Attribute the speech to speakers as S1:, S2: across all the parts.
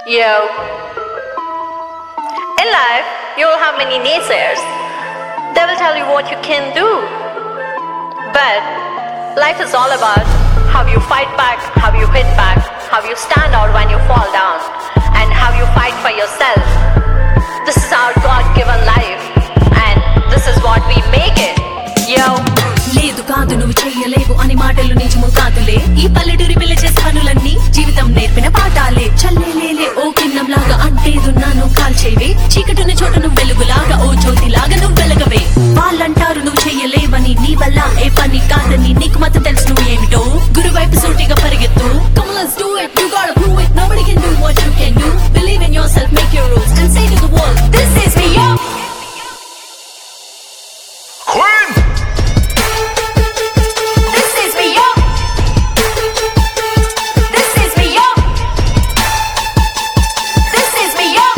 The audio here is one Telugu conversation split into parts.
S1: Yo. In life, you will have many naysayers. They will tell you what you can do. But life is all about how you fight back, how you hit back, how you stand out when you fall down, and how you fight for yourself. This is our God given life, and this is what we make it. Yo.
S2: లేదు కాదు నువ్వు చెయ్యలేవు అని మాటలు నిజము కాదులే ఈ పల్లెటూరి పిల్ల చేసే పనులన్నీ జీవితం నేర్పిన పాఠాలే చల్లేలేలే ఓ కిన్నం లాగా అంటేదున్నాను కాల్చేవే చీకటున్న చోట నువ్వు వెలుగులాగా ఓ జ్యోతి లాగా నువ్వు వెలగవే వాళ్ళంటారు నువ్వు చెయ్యలేవని నీ వల్ల ఏ పని కాదని నీకు మాత్రం తెలుసు నువ్వు ఏమిటో గురువైపు సూటిగా పరిగెత్తు Come let's do it you gotta prove it nobody can do what you can do believe in yourself make your rules and say to the world this is me yo
S3: Queen!
S2: This is me, yo. This is me, yo. This is me, yo.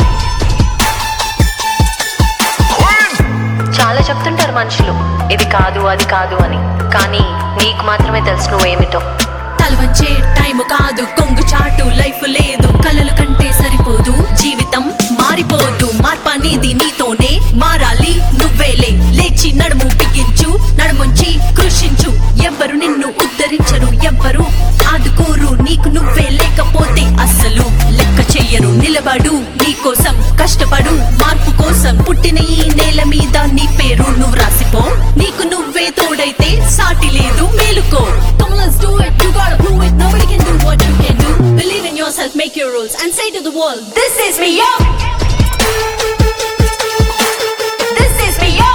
S3: Queen!
S1: చాలా చెప్తుంటారు మనుషులు ఇది కాదు అది కాదు అని కానీ నీకు మాత్రమే తెలుసు నువ్వేమిటో
S2: తలవంచే టైం కాదు కొంగు చాటు లైఫ్ లేదు కలలు కంటే సరిపోదు జీవితం మారిపోదు మార్పనేది నీతోనే మారాలి నువ్వేలే లేచి నడుము బిగించు నడుముంచి కృషించు ఎవ్వరు నిన్ను ఉద్ధరించరు ఎవ్వరు ఆదుకోరు నీకు నువ్వే లేకపోతే అస్సలు లెక్క చెయ్యరు నిలబడు నీ కోసం కష్టపడు మార్పు కోసం పుట్టిన ఈ నేల మీద నీ పేరు నువ్వు రాసిపో నీకు నువ్వే తోడైతే సాటి లేదు మేలుకో Come let's do it you gotta prove it nobody can do what you can do believe in yourself make your rules and say to the world this is me yo this is me yo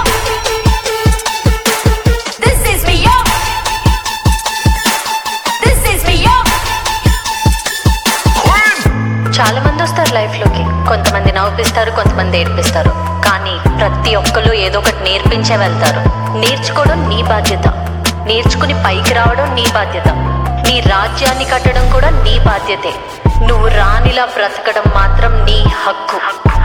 S2: this is me yo this is me yo
S3: Queen!
S1: చాలా మంది వస్తారు లైఫ్ లోకి కొంతమంది నవ్విస్తారు కొంతమంది ఏడ్పిస్తారు కానీ ప్రతి ఒక్కరు ఏదో ఒకటి నేర్పించే వెళ్తారు నేర్చుకోవడం నీ బాధ్యత నేర్చుకుని పైకి రావడం నీ బాధ్యత నీ రాజ్యాన్ని కట్టడం కూడా నీ బాధ్యతే నువ్వు రానిలా బ్రతకడం మాత్రం నీ హక్కు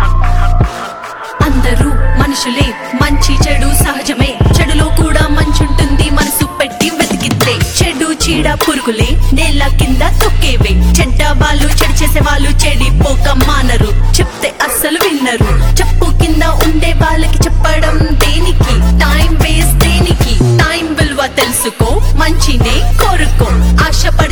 S2: అందరూ మనుషులే మంచి చెడు సహజమే చెడులో కూడా మంచుంటుంది మనసు పెట్టి వెతికితే చెడు చీడ పురుగులే నేల కింద తొక్కేవే చెడ్డ వాళ్ళు చెడు చేసే వాళ్ళు చెడిపోక మానరు చెప్తే అస్సలు విన్నరు చెప్పు కింద ఉండే వాళ్ళకి చెప్పడం దేనికి టైం వేస్ట్ దేనికి టైం విలువ తెలుసుకో మంచినే కోరుకో ఆశపడ